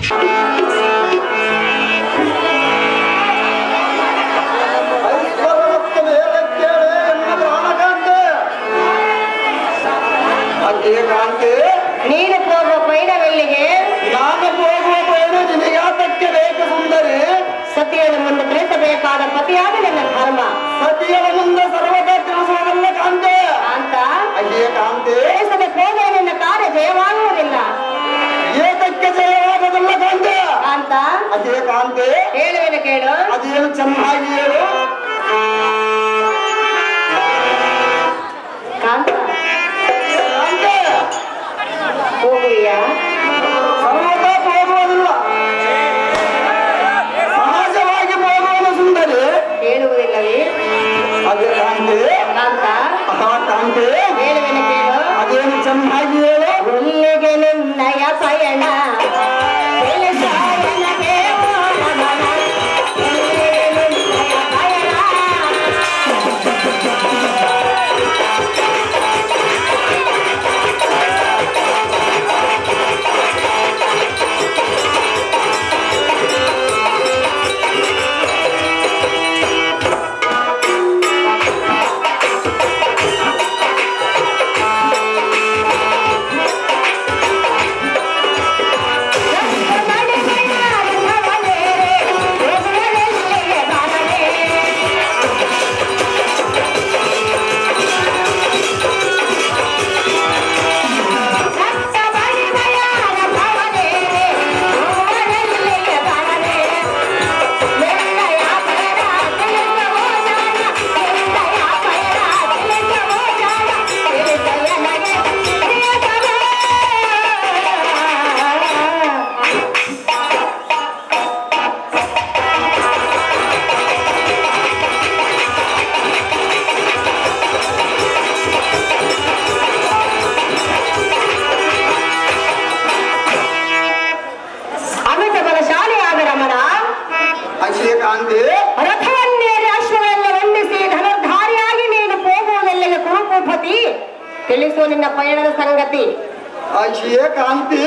ಐಶ್ವರ್ಯಮುಕ್ತ ವೇದಕ್ಕೇಳೆ ಎನ್ನ ಪ್ರಾಣಕಾಂತೆ ಅಜ್ಜಿಯ ಕಾಂತೆ ನೀನು ಹೋಗುವ ಪೈಡವೆಲ್ಲಿಗೆ ನಾನು ಹೋಗುವ ಬಯಲು ನಿನಗಾತಕ್ಕೆ ಬೇಕು ಸುಂದರಿ ಸತಿಯಳ ಮುಂದೆ ತಿಳಿಸಬೇಕಾದ ಪತಿಯಾದ ನನ್ನ ಧರ್ಮ ಸತಿಯರ ಮುಂದೆ ಸರ್ವದ ತಿಳಿಸುವುದಲ್ಲ ಕಾಂತೆ ಅಂತ ಅಜ್ಜಿಯ ಕಾಂತೆ ತಿಳಿಸದೆ ಹೋದರೆ ನಿನ್ನ ಕಾರ್ಯ ಜಯವಾಗುವುದಿಲ್ಲ ಏತಕ್ಕೆ ಜಯವಾಗದಲ್ಲ ಕಾಂತೆ ಅಂತ ಅಜ್ಜಿಯ ಕಾಂತೆ ಹೇಳುವೆನು ಕೇಳು ಅದೇನು ಚೆನ್ನಾಗಿ ಹೇಳು ಕಾಂತ ಕಾಂತೆ ಹೋಗುವಿಯ ಸರ್ವದಾ ಹೋಗುವುದಿಲ್ಲ ಸಹಜವಾಗಿ ಹೋಗುವನು ಸುಂದರಿ ಹೇಳುವುದಿಲ್ಲವೇ ಅದೇ ಕಾಂತೆ ಕಾಂತ ಆ ಕಾಂತೆ ಹೇಳುವೆನು ಕೇಳು ಅದೇನು ಚೆನ್ನಾಗಿ ಹೇಳು ಹುಲ್ಲಿಗೆ ನಿನ್ನಯ ಪಯಣ ತಿಳಿಸಾಯನಗೆ ಓಡಮನ. ಹುಲ್ಲಿಗೆ ನಿನ್ನಯ ಪಯಣ. ಅಮಿತ ಬಲಶಾಲಿಯಾದ ರಮಣ ಅಕ್ಷಯ ಕಾಂತಿ ರಥವನ್ನೇರಿ ಅಶ್ವವೆಲ್ಲ ವಂದಿಸಿ ಧನುರ್ಧಾರಿಯಾಗಿ ನೀನು ಹೋಗುವುದೆಲ್ಲಿಗೆ ಕುರುಕೂಪತಿ ತಿಳಿಸು ನಿನ್ನ ಪಯಣದ ಸಂಗತಿ ಅಕ್ಷಯ ಕಾಂತಿ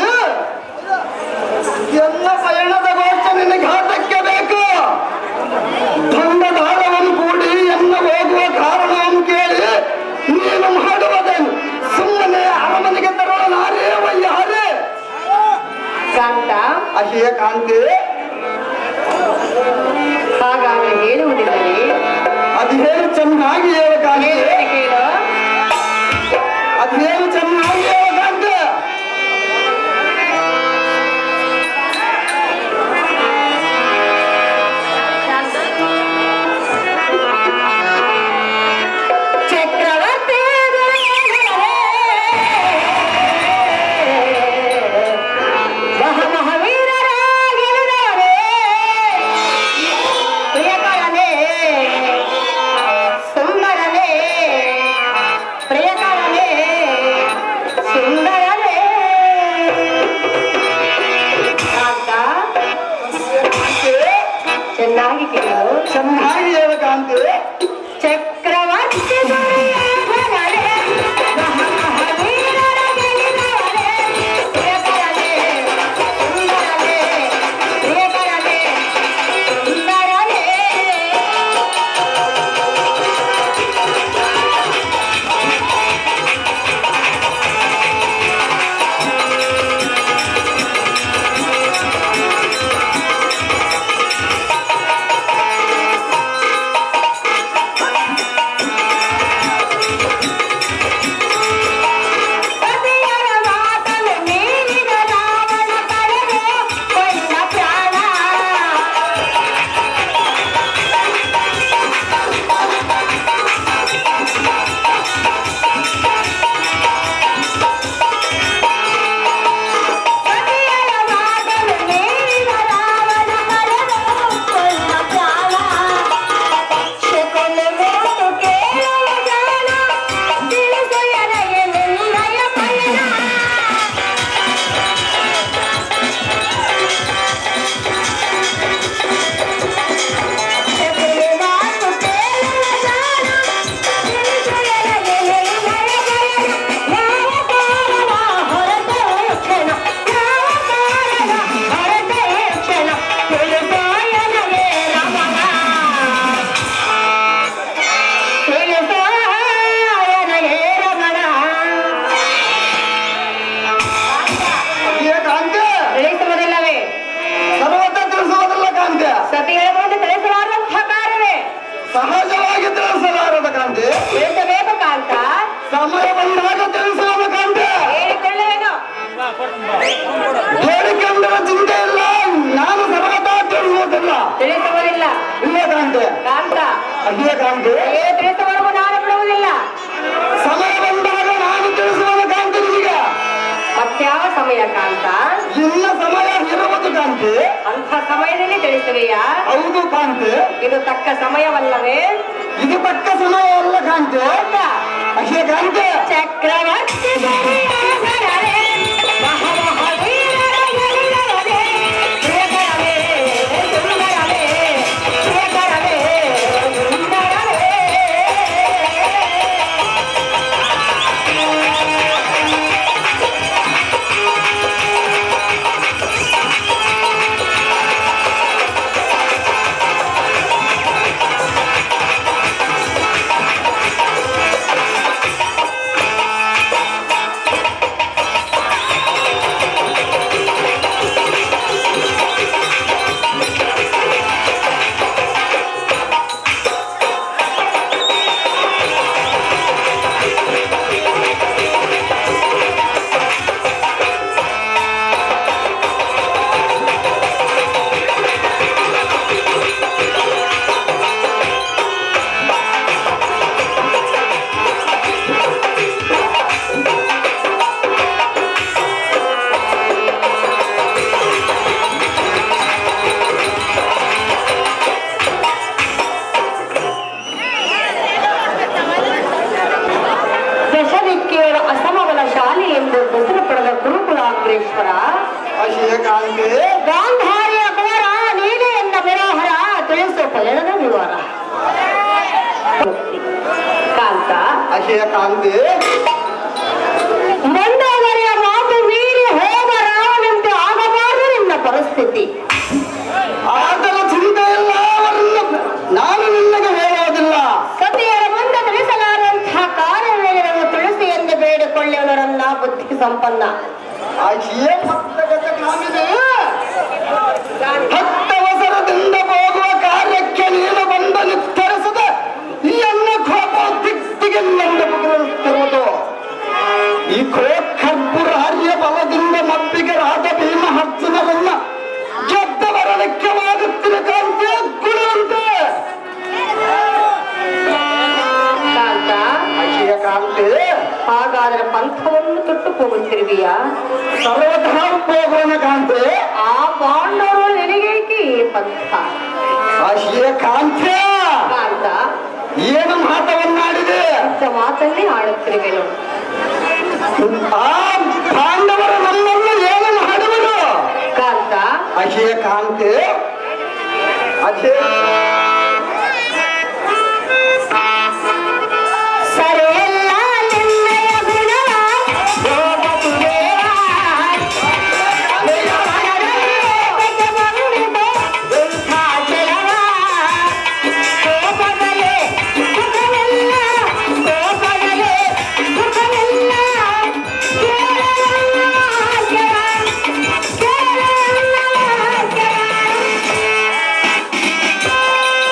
ಎಲ್ಲ ಪಯಣದ ಗೋಚ ನಿನ್ನ ಘಾತಕ್ಕೆ ಬೇಕು ದಂಡಧಾರವನ್ನು ಕೂಡಿ ಎನ್ನ ಹೋಗುವ ಕಾರಣವನ್ನು ಕೇಳಿ ನೀನು ಮಾಡುವುದೇನು ಸುಮ್ಮನೆ ಅರಮನೆಗೆ ತರುವ ನಾರೇ ವಯ್ಯಾರೆ ಕಾಂತ ಅಕ್ಷಯ ಕಾಂತಿ ಹಾಗಾದ್ರೆ ಹೇಳುವುದಿಲ್ಲವೇ ಅದೇನು ಚೆನ್ನಾಗಿ ಹೇಳ ಕಾಂತಿ ಹೇಳುವುದೇ ಕೇಳು ಅದೇನು ಚೆನ್ನಾಗಿ ಹೇಳ ಕಾಂತಿ ಚಕ್ರವರ್ತಿ ಮಹಾವೀರರಾಗಿರುವವರೇ ಪ್ರಿಯಕರನೇ ಸುಂದರನೇ ಪ್ರಿಯಕರನೇ ಸುಂದರನೇ ಕಾಂತ ಚೆನ್ನಾಗಿ ಕೇಳು ಚೆನ್ನಾಗಿ ಹೇಳ ಕಾಂತಿ ಚಕ್ರವರ್ತಿ ದುರ್ಯೋಧನರೇ, ಮಹಾವೀರರ ಗೆಲಿದವರೇ, ಪ್ರಿಯಕರನೇ, ಸುಂದರನೇ, ಪ್ರಿಯಕರನೇ, ಸುಂದರನೇ. ಬೇಡಿಕೊಂಡರ ಚಿಂತೆ ಇಲ್ಲ ನಾನು ಸರ್ವತಾ ತಿಳಿಸುವುದಿಲ್ಲ ತಿಳಿಸುವುದಿಲ್ಲ ಇಲ್ಲ ಕಾಂತೆ ಕಾಂತ ಅದೇ ಕಾಂತೆ ಏನು ತಿಳಿಸುವವರೆಗೂ ನಾನು ಬಿಡುವುದಿಲ್ಲ ಸಮಯ ಬಂದಾಗ ನಾನು ತಿಳಿಸುವ ಕಾಂತೆ ನಿಮಗೆ ಮತ್ಯಾವ ಸಮಯ ಕಾಂತ ಇನ್ನ ಸಮಯ ಇರುವುದು ಕಾಂತೆ ಅಂಥ ಸಮಯದಲ್ಲಿ ತಿಳಿಸುವೆಯಾ ಹೌದು ಕಾಂತೆ ಇದು ತಕ್ಕ ಸಮಯವಲ್ಲವೇ ಇದು ತಕ್ಕ ಸಮಯ ಅಲ್ಲ ಕಾಂತೆ ಅದೇ ಕಾಂತೆ ಚಕ್ರವರ್ತಿ ದಶದಿಕ್ಕಿಯರ ಅಸಮಬಲ ಶಾಲೆ ಎಂದು ಹೆಸರು ಪಡೆದ ಗುರುಕುಲಾಗ್ರೇಶ್ವರ ಅದೇ ಕಾಂತೆ ಗಾಂಧಾರಿಯ ಕುವರ ನೀನೆ ಎಂದ ಬರೋಹರ ತಿಳಿಸು ಪಯಣದ ವಿವರ ಕಾಂತ ಅದೇ ಕಾಂತೆ ಮಂಡೋದರಿಯ ಮಾತು ಮೀರಿ ಹೋದ ರಾವಣಂತೆ ಆಗಬಾರದು ನಿನ್ನ ಪರಿಸ್ಥಿತಿ ಆತನ ಚಿಂತೆ ಇಲ್ಲ ಅವರನ್ನು ನಾನು ನಿನ್ನಗೆ ಹೇಳೋದಿಲ್ಲ ಸತಿಯರ ಮುಂದೆ ತಿಳಿಸಲಾರಂತಹ ಕಾರ್ಯವೇಳೆಯನ್ನು ತಿಳಿಸಿ ಎಂದು ಬೇಡಿಕೊಳ್ಳುವವರನ್ನ ಬುದ್ಧಿ ಸಂಪನ್ನ ಅದೇ ಭಕ್ತಗತ ಕಾಮಿದೆ ಹತ್ತವಸರದಿಂದ ಹೋಗುವ ಕಾರ್ಯಕ್ಕೆ ನೀನು ಬಂದ ನಿರ್ಧರಿಸದೆ ಈ ಅನ್ನ ಕೋಪ ದಿಕ್ತಿಗೆ ನನ್ನ ಬಗೆಹರಿಸುತ್ತಿರುವುದು ಈ ಕರ್ಪುರಾರ್ಯ ಬಲದಿಂದ ಮಬ್ಬಿಗೆ ರಾಜ ಭೀಮ ಅರ್ಜುನರನ್ನ ಗೆದ್ದವರ ಲೆಕ್ಕವಾಗುತ್ತಿನ ಕಾಂತಿ ಗುಣವಂತೆ ಕಾಂತ ಅಶಿಯ ಕಾಂತಿ ಹಾಗಾದರೆ ಪಂಥವನ್ನು ತೊಟ್ಟು ಹೋಗುತ್ತಿರುವಿಯಾ ಸರ್ವತಃ ಹೋಗೋಣ ಕಾಂತಿ ಆ ಪಾಂಡವರು ನಿನಗೇಕೆ ಈ ಪಂಥ ಅಶಿಯ ಕಾಂತಿ ಕಾಂತ ಏನು ಮಾತವನ್ನಾಡಿದೆ ಇಂಥ ಮಾತಲ್ಲಿ ಆಡುತ್ತಿರುವೆನು ಆ ಪಾಂಡವರು ನಮ್ಮನ್ನು ಏನು ಮಾಡುವರು ಕಾಂತ ಅಶಿಯ ಕಾಂತಿ ಅಶೇ ಸರಿಯಲ್ಲ ನಿನ್ನಯ ಗುಣವ ಹೋಗುತ್ತುವೆಯ. ನಿನ್ನ ಮನದಲ್ಲಿ ಏಕೆ ಬಂದಿದೆ ಇಂಥ ಕೆಲವ? ಕೋಪದಲ್ಲಿ ಸುಖವಿಲ್ಲ, ಕೋಪದಲ್ಲಿ ಸುಖವಿಲ್ಲ. ಕೇಳಲ್ಲ ವಾಕ್ಯವ, ಕೇಳಲ್ಲ ವಾಕ್ಯವ.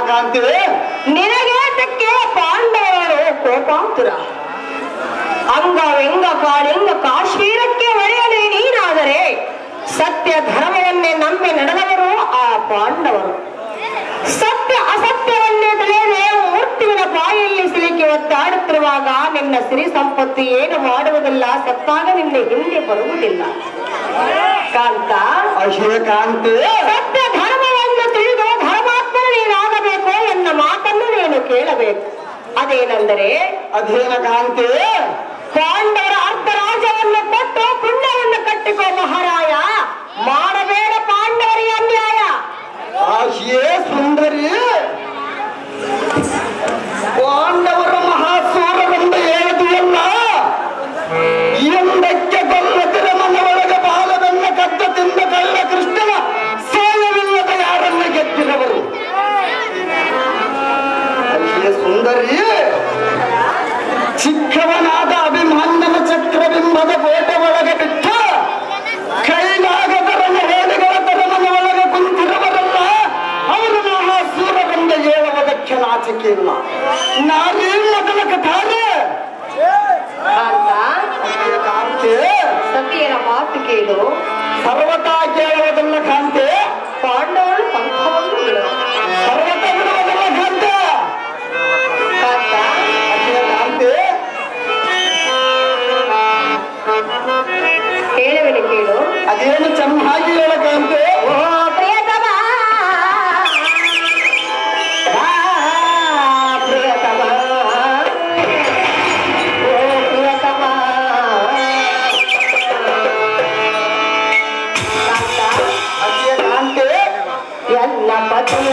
ಕಾಂತಿ ನಿನಗೇತಕ್ಕೆ ಪಾಂಡವರು ಕೋಪಾಂತುರ ಅಂಗ ವ್ಯಂಗ ಕಾಳಿಂಗ ಕಾಶ್ಮೀರಕ್ಕೆ ಒಳೆಯದೆ ನೀನಾದರೆ ಸತ್ಯ ಧರ್ಮವನ್ನೇ ನಂಬಿ ನಡೆದವರು ಆ ಪಾಂಡವರು ಸತ್ಯ ಅಸತ್ಯವನ್ನೇ ತಿಳಿಯದೆ ಮೂರ್ತಿಗಳ ಬಾಯಲ್ಲಿ ಸಿಲುಕಿ ಒದ್ದಾಡುತ್ತಿರುವಾಗ ನಿನ್ನ ಸಿರಿ ಸಂಪತ್ತು ಏನು ಮಾಡುವುದಿಲ್ಲ ಸತ್ತಾಗ ನಿನ್ನ ಹಿಂದೆ ಬರುವುದಿಲ್ಲ ಕಾಂತ ಅಶಿವ ಕಾಂತಿ ಸತ್ಯ ಧರ್ಮವನ್ನು ತಿಳಿದು ಧರ್ಮಾತ್ಮನ ನೀನಾಗಬೇಕು ಎನ್ನ ಮಾತನ್ನು ನೀನು ಕೇಳಬೇಕು ಅದೇನೆಂದರೆ ಅಧೇನ ಕಾಂತಿ ಪಾಂಡವರ ಅರ್ಧ ರಾಜ್ಯವನ್ನು ಕೊಟ್ಟು ಪುಣ್ಯವನ್ನು ಕಟ್ಟಿಕೋ ಮಹಾರಾಯ ಮಾಡಬೇಡ ಪಾಂಡವರಿಗೆ ಅನ್ಯಾಯ ಆಶಿಯೇ ಸುಂದರಿ ಪಾಂಡವರ ಮಹಾಸೂರವೆಂದು ಹೇಳಿದೆಯಲ್ಲ ಎಂದಕ್ಕೆ ಕೊಲ್ಲ ತಿರಮನ ಒಳಗ ಬಾಲವೆನ್ನ ಕದ್ದ ತಿಂದ ಕಳ್ಳ ಕೃಷ್ಣನ ಸೇವವಿಲ್ಲದ ಯಾರನ್ನ ಗೆದ್ದಿರವರು ಆಶಿಯೇ ಸುಂದರಿ ಚಿಕ್ಕವನಾದ ಅಭಿಮಾನ್ಯನ ಚಕ್ರಬಿಂಬದ ಕೋಟೆ ಒಳಗೆ ಬಿಟ್ಟ ಕೈಲಾಗದರನ ಹೇಡಿಗಳ ತರಮನ ಒಳಗೆ ಕುಂತಿರುವರಲ್ಲ ಅವರು ಮಹಾಸೂರವೆಂದ ಹೇಳುವುದಕ್ಕೆ ನಾಚಿಕೆ ಇಲ್ಲ ನಾನೇ ಮೊದಲ ಕಥಾರೆ ಕಾಂತ ಕಾಂತೆ ಸತಿಯರ ಮಾತು ಕೇಳು ಸರ್ವತಾ ಕೇಳುವುದಲ್ಲ ಕಾಂತೆ ಪಾಂಡವರು ಪಂಥವನ್ನು ಬಿಡು ಸರ್ವತ ಬಿಡುವುದಲ್ಲ ಕಾಂತೆ ಕಾಂತ ಅಖಿಲ ಕಾಂತೆ ಕೇಳುವೆನು ಕೇಳು ಅದೇನು ಚೆನ್ನಾಗಿ ಹೇಳ ಕಾಂತೆ ಓ ಪ್ರಿಯತಮ ಆ, ಪ್ರಿಯತಮ ಓ ಪ್ರಿಯತಮ ಕಾಂತ ಅಖಿಲ ಕಾಂತೆ ಎಲ್ಲ ಪತಿಯ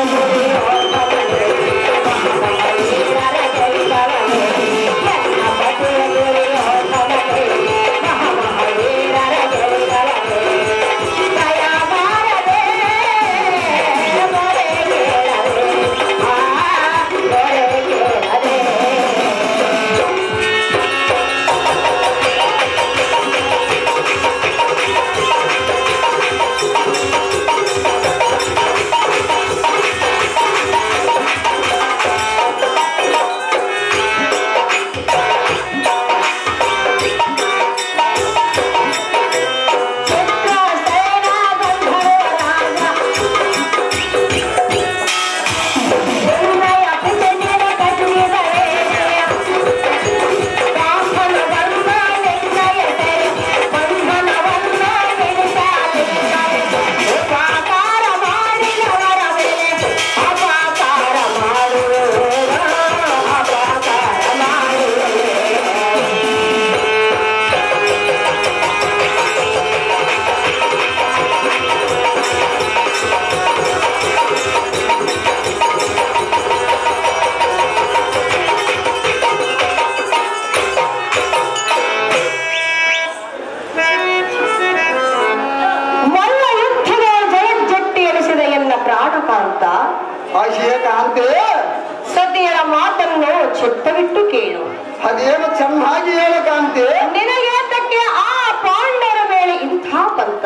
ಮಲ್ಲ ಯುದ್ಧದ ಜಯಜ್ಜಟ್ಟಿ ಎನಿಸಿದ ಎನ್ನ ಪ್ರಾಣಕಾಂತ ಅಖಿಲ ಕಾಂತೆ ಸತಿಯರ ಮಾತನ್ನು ಚಿತ್ತವಿಟ್ಟು ಕೇಳು ಅದೇನು ಚೆನ್ನಾಗಿ ಹೇಳ ಕಾಂತೆ ನಿನಗೇತಕ್ಕೆ ಆ ಪಾಂಡವರ ಮೇಲೆ ಇಂಥ ಪಂಥ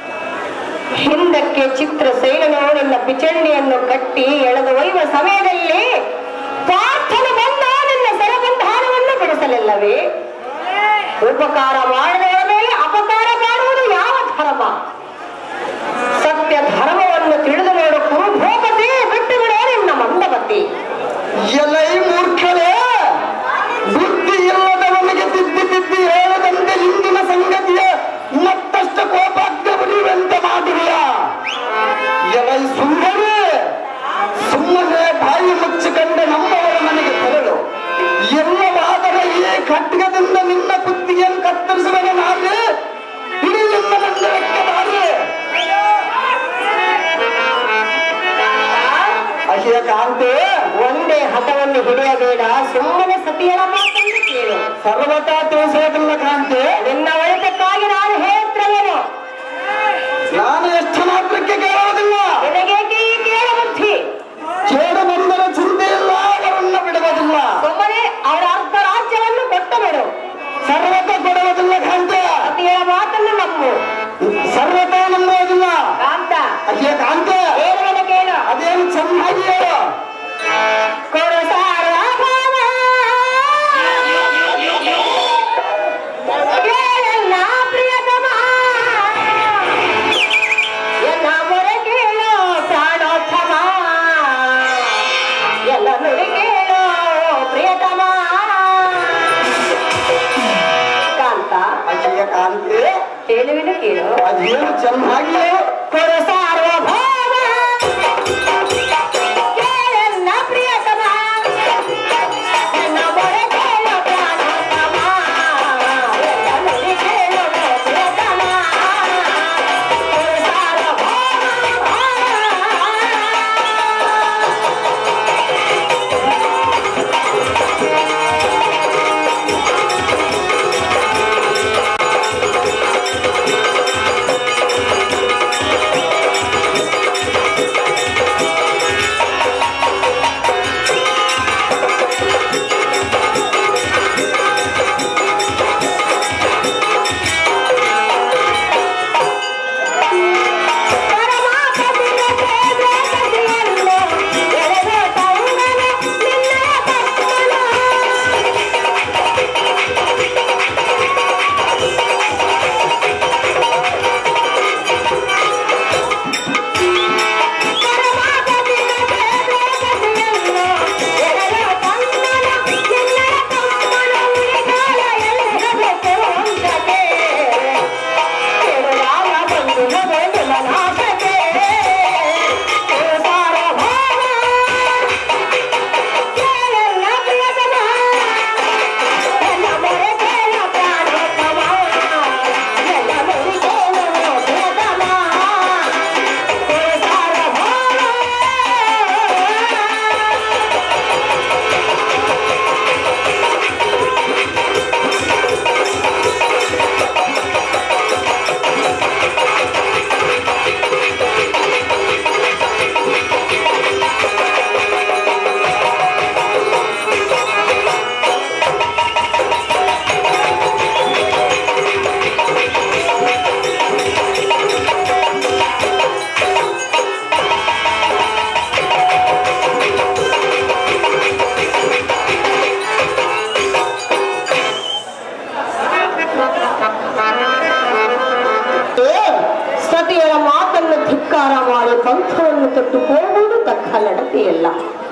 ಹಿಂದಕ್ಕೆ ಚಿತ್ರಸೇನನು ನಿನ್ನ ಪಿಚಂಡಿಯನ್ನು ಕಟ್ಟಿ ಎಳೆದು ಒಯ್ಯುವ ಸಮಯದಲ್ಲಿ ಪಾರ್ಥನು ಬಂದ ನಿನ್ನ ಸರಬಂಧಾನವನ್ನು ಬಿಡಿಸಲಿಲ್ಲವೇ ಉಪಕಾರ ಮಾಡಿದವರ ಮೇಲೆ ಅಪಕಾರ ಮಾಡುವುದು ಯಾವ ಧರ್ಮ ಸತ್ಯ ಧರ್ಮವನ್ನು ತಿಳಿದು ನೋಡು ಕುರುಭೂಪತಿ ಬಿಟ್ಟು ಬಿಡೋ ನಿನ್ನ ಮಂದಮತಿ ಎಲೈ ಮೂರ್ಖರೇ ಬುದ್ಧಿ ಇಲ್ಲದವನಿಗೆ ತಿದ್ದಿ ತಿದ್ದಿ ಹೇಳದಂತೆ ಇಂದಿನ ಸಂಗತಿಯ ಮತ್ತಷ್ಟು ಕೋಪಾಗ್ಯ ಉಳಿಯುವಂತೆ ಮಾಡಿಲ್ಲ ಎಲೈ ಸುಂದರಿ ಸುಮ್ಮನೆ ಬಾಯಿ ಮುಚ್ಚಿಕೊಂಡ ನಮ್ಮವರ ಮನೆಗೆ ತೆರಳು ಎಲ್ಲವಾದರೆ ಈ ಖಡ್ಗದಿಂದ ನಿನ್ನ ಬುದ್ಧಿಯನ್ನು ಕತ್ತರಿಸುವನು ನಾನು ಇಡೀ ನಿಮ್ಮ ಮಂದಿರಕ್ಕೆ ಬಾರಿ ಅಹಿಯ ಕಾಂತೆ ಒಂದೇ ಹಠವನ್ನು ಹಿಡಿಯಬೇಡ ಸುಮ್ಮನೆ ಸತಿಯರ ಮಾತನ್ನು ಕೇಳು ಸರ್ವತಾ ತಿಳಿಸೋದಿಲ್ಲ ಕಾಂತೆ ನಿನ್ನ ಒಳಿತಕ್ಕಾಗಿ ನಾನು ಹೇಳ್ತಿರುವೆನು ನಾನು ಎಷ್ಟು ಮಾತ್ರಕ್ಕೆ ಕೇಳೋದಿಲ್ಲ ನಿನಗೇಕೆ ಈ ಕೇಳ ಬುದ್ಧಿ ಕೇಳು ಬಂದರೆ ಚಿಂತೆ ಇಲ್ಲ ಅವರನ್ನ ಬಿಡುವುದಿಲ್ಲ ಸುಮ್ಮನೆ ಅವರ ಅರ್ಧ ರಾಜ್ಯವನ್ನು ಕೊಟ್ಟು ಬಿಡು ಸರ್ವತ ಕೊಡುವುದಿಲ್ಲ ಕಾಂತೆ ಸತಿಯರ ಮಾತನ್ನು ನಂಬು ಸರ್ವತ ನಂಬುವುದಿಲ್ಲ ಕಾಂತ ಅಯ್ಯ ಕಾಂತೆ ಹೇಳುವೆನು ಕೇಳು ಅದೇನು ಚೆನ್ನಾಗಿ ಹೇಳು ಕೇಳು ಅದೇನು ಚೆನ್ನಾಗಿ ಕೊಡು ಸಾರ್ವಭೌಮ ಕೇಳೆನ್ನ ಪ್ರಿಯತಮ ನನ್ನ ಮೊರೆ ಕೇಳು ಪ್ರಾಣೋತ್ತಮ ಎಲ್ಲ ನುಡಿ ಕೇಳು ಪ್ರಿಯತಮ ಕೊಡು ಸಾರ್ವಭೌಮ ಸತಿಯರ ಮಾತನ್ನು ಧಿಕ್ಕಾರ ಮಾಡಿ ಪಂಥವನ್ನು ತೊಟ್ಟು ಹೋಗುವುದು ತಕ್ಕ ನಡತೆಯಲ್ಲ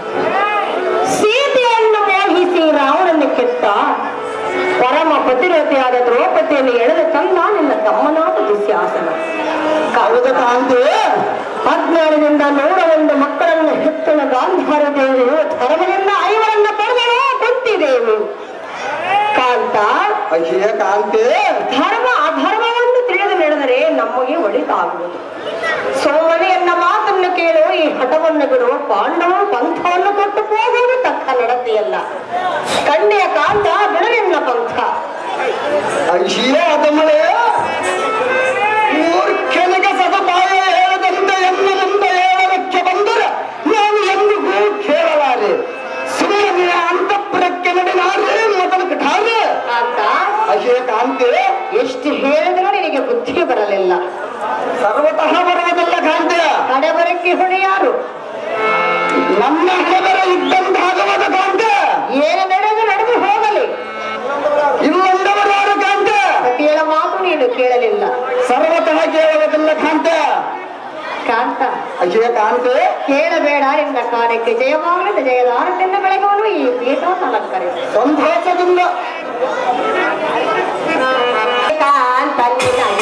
ಸೀತೆಯನ್ನು ಮೋಹಿಸಿ ರಾವಣನ್ನು ಕೆತ್ತ ಪರಮ ಪತಿರತೆಯಾದ ದ್ರೌಪದಿಯನ್ನು ಎಳೆದು ತಂದ ನಿನ್ನ ತಮ್ಮನಾದ ದುಶ್ಯಾಸನ ಹೌದು ಕಾಂತಿ ಹದಿನೇಳರಿಂದ ನೂರ ಒಂದು ಮಕ್ಕಳನ್ನು ಹೆತ್ತನ ಗಾಂಧಾರ ದೇವಿಯು ಧರ್ಮದಿಂದ ಐವರನ್ನ ಪಡೆದಳು ಕುಂತಿದೇವಿ ಕಾಂತ ಅಯ್ಯ ಕಾಂತಿ ಧರ್ಮ ಅಧರ್ಮವನ್ನು ತಿಳಿದು ನಡೆದರೆ ನಮಗೆ ಒಳಿತಾಗುವುದು ಸೋಮನೆ ಎನ್ನ ಮಾತನ್ನು ಕೇಳು ಈ ಹಠವನ್ನು ಬಿಡು ಪಾಂಡವರು ಪಂಥವನ್ನು ಕೊಟ್ಟು ಹೋಗುವುದು ತಕ್ಕ ನಡತೆಯಲ್ಲ ಕಣ್ಣೆಯ ಕಾಂತ ಬಿಡಲಿಲ್ಲ ಪಂಥ ಅಯ್ಯ ಅದಮಳೆ ಮೂರ್ಖನಿಗೆ ಸದಪಾಯ ಹೇಳದಂತೆ ಎನ್ನು ಮುಂದೆ ಹೇಳಲಿಕ್ಕೆ ಬಂದರೆ ನಾನು ಎಂದಿಗೂ ಕೇಳಲಾರೆ ಸುಮ್ಮನೆ ಅಂತಃಪುರಕ್ಕೆ ನಡೆನಾರೆ ಮೊದಲು ಠಾರೆ ಕಾಂತ ಅಯ್ಯ ಕಾಂತಿ ಎಷ್ಟು ಹೇಳಿದರೂ ನಿನಗೆ ಬುದ್ಧಿ ಬರಲಿಲ್ಲ ಸರ್ವತಃ ಬರುವುದಲ್ಲ ಕಾಂತಿ ಕಡೆಬರಕ್ಕೆ ಹೊಣೆ ಯಾರು ನಮ್ಮ ಹೆದರ ಇದ್ದಂತಾಗವದ ಕಾಂತಿ ಏನು ನಡೆದು ನಡೆದು ಹೋಗಲಿ ಇನ್ನೊಂದವರು ಯಾರು ಕಾಂತಿ ಸತಿಯರ ಮಾತು ನೀನು ಕೇಳಲಿಲ್ಲ ಸರ್ವತಃ ಕೇಳುವುದಿಲ್ಲ ಕಾಂತಿ ಕಾಂತ ಅಯ್ಯ ಕಾಂತಿ ಕೇಳಬೇಡ ನಿನ್ನ ಕಾರ್ಯಕ್ಕೆ ಜಯವಾಗಲಿ ಜಯದಾರದಿಂದ ಬೆಳಗುವನು ಈ ಪೀಠವನ್ನು ಅಲಂಕರಿಸಿ ಸಂತೋಷದಿಂದ ಕಾಂತ ನಿನ್ನ